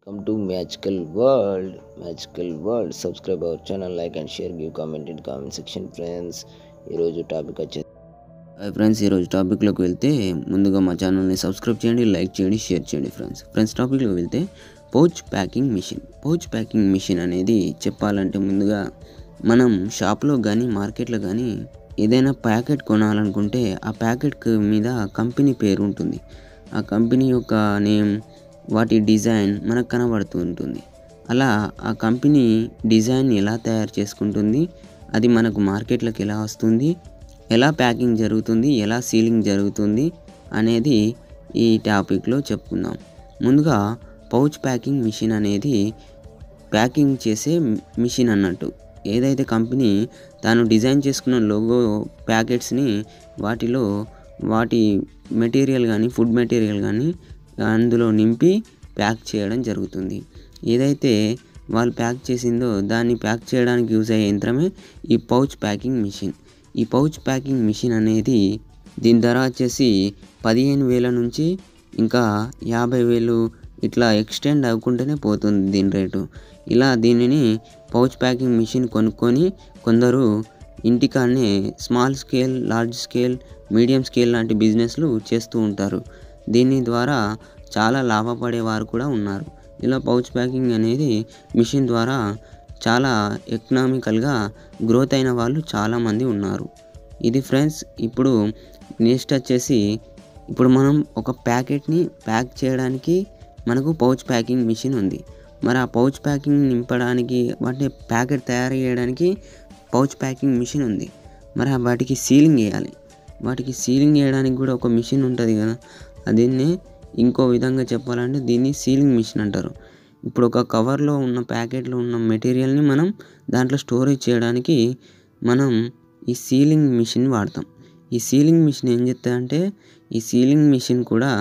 Welcome to Magical World. Magical World. Subscribe our channel, like and share, give comment in comment section, friends. ఈరోజు topic వచ్చేసి hi friends ఈరోజు టాపిక్లోకి వెళ్తే ముందుగా మా ఛానల్ని సబ్స్క్రైబ్ చేయండి లైక్ చేయండి షేర్ చేయండి ఫ్రెండ్స్ ఫ్రెండ్స్ టాపిక్లోకి వెళ్తే pouch packing machine pouch packing machine అనేది చెప్పాలంటే ముందుగా మనం షాప్లో కానీ మార్కెట్లో కానీ ఏదైనా ప్యాకెట్ కొనాలనుకుంటే ఆ ప్యాకెట్ మీద కంపెనీ పేరు ఉంటుంది ఆ కంపెనీ యొక్క నేమ్ వాటి డిజైన్ మనకు కనబడుతూ ఉంటుంది అలా ఆ కంపెనీ డిజైన్ ఎలా తయారు చేసుకుంటుంది అది మనకు మార్కెట్లోకి ఎలా వస్తుంది ఎలా ప్యాకింగ్ జరుగుతుంది ఎలా సీలింగ్ జరుగుతుంది అనేది ఈ టాపిక్లో చెప్పుకుందాం ముందుగా పౌచ్ ప్యాకింగ్ మిషన్ అనేది ప్యాకింగ్ చేసే మిషన్ అన్నట్టు ఏదైతే కంపెనీ తాను డిజైన్ చేసుకున్న లోగో ప్యాకెట్స్ని వాటిలో వాటి మెటీరియల్ కానీ ఫుడ్ మెటీరియల్ కానీ అందులో నింపి ప్యాక్ చేయడం జరుగుతుంది ఏదైతే వాళ్ళు ప్యాక్ చేసిందో దాన్ని ప్యాక్ చేయడానికి యూజ్ అయ్యే యంత్రమే ఈ పౌచ్ ప్యాకింగ్ మిషన్ ఈ పౌచ్ ప్యాకింగ్ మిషన్ అనేది దీని ధర వచ్చేసి పదిహేను వేల నుంచి ఇంకా యాభై వేలు ఇట్లా ఎక్స్టెండ్ అవ్వకుండానే పోతుంది దీని రేటు ఇలా దీనిని పౌచ్ ప్యాకింగ్ మిషన్ కొనుక్కొని కొందరు ఇంటికాడనే small scale large scale medium scale లాంటి బిజినెస్లు చేస్తూ ఉంటారు దీని ద్వారా చాలా లాభపడే వారు కూడా ఉన్నారు ఇలా పౌచ్ ప్యాకింగ్ అనేది మిషన్ ద్వారా చాలా ఎకనామికల్గా గ్రోత్ అయిన వాళ్ళు చాలామంది ఉన్నారు ఇది ఫ్రెండ్స్ ఇప్పుడు నెక్స్ట్ వచ్చేసి ఇప్పుడు మనం ఒక ప్యాకెట్ని ప్యాక్ చేయడానికి మనకు పౌచ్ ప్యాకింగ్ మిషన్ ఉంది మరి ఆ పౌచ్ ప్యాకింగ్ నింపడానికి వాటి ప్యాకెట్ తయారు చేయడానికి పౌచ్ ప్యాకింగ్ మిషన్ ఉంది మరి ఆ వాటికి సీలింగ్ వేయాలి వాటికి సీలింగ్ చేయడానికి కూడా ఒక మిషన్ ఉంటుంది కదా దీన్ని ఇంకో విధంగా చెప్పాలంటే దీన్ని సీలింగ్ మిషన్ అంటారు ఇప్పుడు ఒక కవర్లో ఉన్న ప్యాకెట్లో ఉన్న మెటీరియల్ని మనం దాంట్లో స్టోరేజ్ చేయడానికి మనం ఈ సీలింగ్ మిషన్ వాడతాం ఈ సీలింగ్ మిషన్ ఏం చెప్తాయంటే ఈ సీలింగ్ మిషన్ కూడా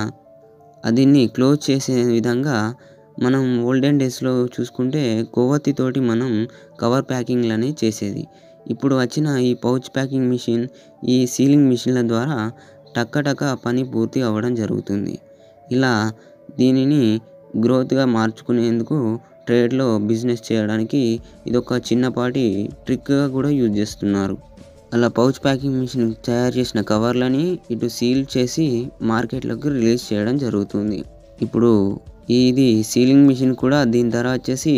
దీన్ని క్లోజ్ చేసే విధంగా మనం ఓల్డెన్ డేస్లో చూసుకుంటే కొవ్వొత్తితోటి మనం కవర్ ప్యాకింగ్లు అనేవి చేసేది ఇప్పుడు వచ్చిన ఈ పౌచ్ ప్యాకింగ్ మిషన్ ఈ సీలింగ్ మిషన్ల ద్వారా టక్కటక్క పని పూర్తి అవ్వడం జరుగుతుంది ఇలా దీనిని గ్రోత్గా మార్చుకునేందుకు ట్రేడ్లో బిజినెస్ చేయడానికి ఇది ఒక చిన్నపాటి ట్రిక్గా కూడా యూజ్ చేస్తున్నారు అలా పౌచ్ ప్యాకింగ్ మిషన్ తయారు చేసిన కవర్లని ఇటు సీల్ చేసి మార్కెట్లోకి రిలీజ్ చేయడం జరుగుతుంది ఇప్పుడు ఇది సీలింగ్ మిషన్ కూడా దీని ధర వచ్చేసి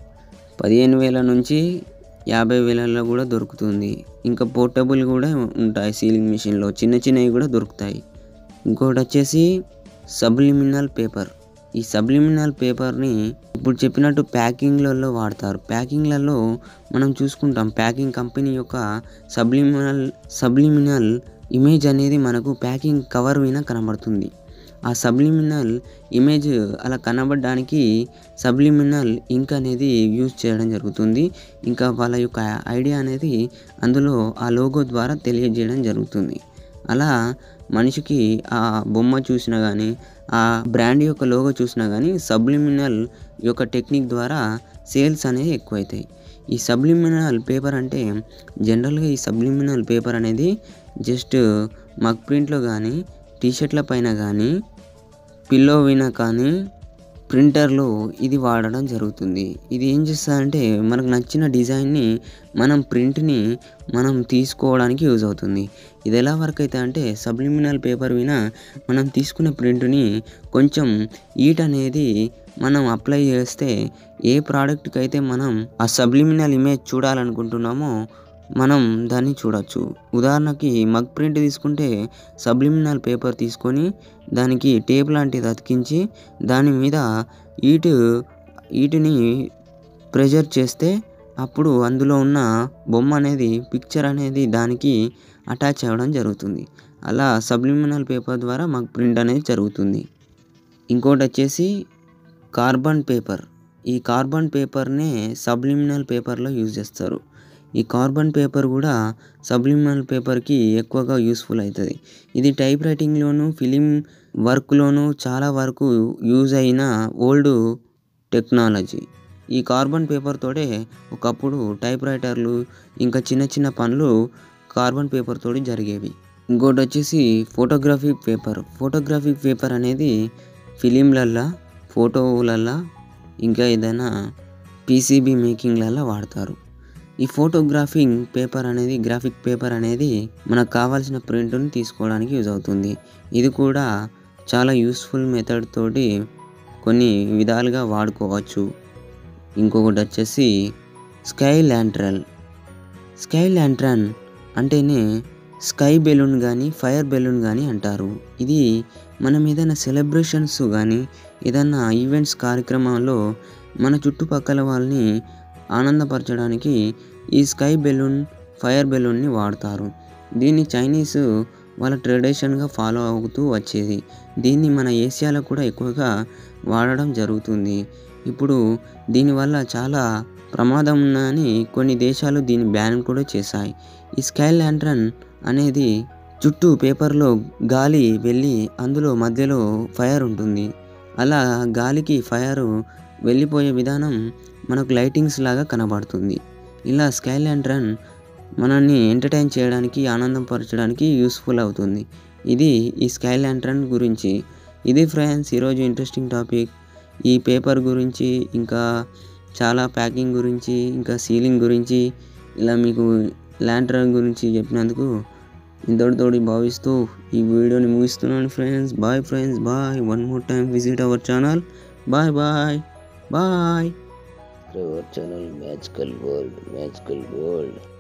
పదిహేను వేల నుంచి యాభై వేలలో కూడా దొరుకుతుంది ఇంకా పోర్టబుల్ కూడా ఉంటాయి సీలింగ్ మిషన్లో చిన్న చిన్నవి కూడా దొరుకుతాయి ఇంకోటి వచ్చేసి సబ్లిమినల్ పేపర్ ఈ సబ్లిమినల్ పేపర్ని ఇప్పుడు చెప్పినట్టు ప్యాకింగ్లలో వాడతారు ప్యాకింగ్లలో మనం చూసుకుంటాం ప్యాకింగ్ కంపెనీ యొక్క సబ్లిమినల్ సబ్లిమినల్ ఇమేజ్ అనేది మనకు ప్యాకింగ్ కవర్ మీద కనబడుతుంది ఆ సబ్లిమినల్ ఇమేజ్ అలా కనబడడానికి సబ్లిమినల్ ఇంక్ అనేది యూజ్ చేయడం జరుగుతుంది ఇంకా వాళ్ళ యొక్క ఐడియా అనేది అందులో ఆ లోగో ద్వారా తెలియజేయడం జరుగుతుంది అలా మనిషికి ఆ బొమ్మ చూసినా కానీ ఆ బ్రాండ్ యొక్క లోగో చూసినా కానీ సబ్లిమినల్ యొక్క టెక్నిక్ ద్వారా సేల్స్ అనేవి ఎక్కువవుతాయి ఈ సబ్లిమినల్ పేపర్ అంటే జనరల్గా ఈ సబ్లిమినల్ పేపర్ అనేది జస్ట్ మగ్ ప్రింట్లో కానీ టీషర్ట్ల పైన కానీ పిల్లో విన కానీ ప్రింటర్లో ఇది వాడడం జరుగుతుంది ఇది ఏం చేస్తుందంటే మనకు నచ్చిన డిజైన్ని మనం ప్రింట్ని మనం తీసుకోవడానికి యూజ్ అవుతుంది ఇది ఎలా వర్క్ అవుతుంది అంటే సబ్లిమినల్ పేపర్ విన మనం తీసుకునే ప్రింట్ని కొంచెం ఈట్ అనేది మనం అప్లై చేస్తే ఏ ప్రోడక్ట్కి అయితే మనం ఆ సబ్లిమినల్ ఇమేజ్ చూడాలనుకుంటున్నామో మనం దాన్ని చూడొచ్చు ఉదాహరణకి మగ్ ప్రింట్ తీసుకుంటే సబ్లిమినల్ పేపర్ తీసుకొని దానికి టేప్ లాంటిది అతికించి దాని మీద ఈటు ఈటుని ప్రెజర్ చేస్తే అప్పుడు అందులో ఉన్న బొమ్మ అనేది పిక్చర్ అనేది దానికి అటాచ్ అవ్వడం జరుగుతుంది అలా సబ్లిమినల్ పేపర్ ద్వారా మాకు ప్రింట్ అనేది జరుగుతుంది ఇంకోటి వచ్చేసి కార్బన్ పేపర్ ఈ కార్బన్ పేపర్నే సబ్లిమినల్ పేపర్లో యూజ్ చేస్తారు ఈ కార్బన్ పేపర్ కూడా సబ్లిమినల్ పేపర్కి ఎక్కువగా యూస్ఫుల్ అవుతుంది ఇది టైప్ రైటింగ్లోను ఫిలిం వర్క్లోను చాలా వరకు యూజ్ అయిన ఓల్డ్ టెక్నాలజీ ఈ కార్బన్ పేపర్ తోటే ఒకప్పుడు టైప్ రైటర్లు ఇంకా చిన్న చిన్న పనులు కార్బన్ పేపర్ తోటి జరిగేవి ఇంకోటి వచ్చేసి ఫోటోగ్రఫీ పేపర్ ఫోటోగ్రఫీ పేపర్ అనేది ఫిలింలల్లో ఫోటోలల్లో ఇంకా ఏదైనా పీసీబీ మేకింగ్లలో వాడతారు ఈ ఫోటోగ్రాఫింగ్ పేపర్ అనేది గ్రాఫిక్ పేపర్ అనేది మనకు కావాల్సిన ప్రింట్ని తీసుకోవడానికి యూజ్ అవుతుంది ఇది కూడా చాలా యూస్ఫుల్ మెథడ్ తోటి కొన్ని విధాలుగా వాడుకోవచ్చు ఇంకొకటి వచ్చేసి స్కై ల్యాంట్రన్ స్కై ల్యాంట్రన్ అంటేనే స్కై బెలూన్ కానీ ఫైర్ బెలూన్ కానీ అంటారు ఇది మనం ఏదైనా సెలబ్రేషన్స్ కానీ ఏదైనా ఈవెంట్స్ కార్యక్రమాల్లో మన చుట్టుపక్కల వాళ్ళని ఆనందపరచడానికి ఈ స్కై బెలూన్ ఫైర్ బెలూన్ని వాడతారు దీన్ని చైనీస్ వాళ్ళ ట్రెడిషన్గా ఫాలో అవుతూ వచ్చేది దీన్ని మన ఏషియాలో కూడా ఎక్కువగా వాడడం జరుగుతుంది ఇప్పుడు దీనివల్ల చాలా ప్రమాదం ఉందని కొన్ని దేశాలు దీన్ని బ్యాన్ కూడా చేశాయి ఈ స్కై ల్యాంట్రన్ అనేది చుట్టూ పేపర్లో గాలి వెళ్ళి అందులో మధ్యలో ఫైర్ ఉంటుంది అలా గాలికి ఫైర్ వెళ్ళిపోయే విధానం మనకు లైటింగ్స్ లాగా కనబడుతుంది ఇలా స్కై ల్యాంట్రన్ మనల్ని ఎంటర్టైన్ చేయడానికి ఆనందపరచడానికి యూస్ఫుల్ అవుతుంది ఇది ఈ స్కై ల్యాంట్రన్ గురించి ఇది ఫ్రెండ్స్ ఈరోజు ఇంట్రెస్టింగ్ టాపిక్ ఈ పేపర్ గురించి ఇంకా చాలా ప్యాకింగ్ గురించి ఇంకా సీలింగ్ గురించి ఇలా మీకు ల్యాంట్రన్ గురించి చెప్పినందుకు ఇంతటితోటి భావిస్తూ ఈ వీడియోని ముగిస్తున్నాను friends bye friends bye one more time visit our channel bye bye bye Our channel Magical World, Magical World.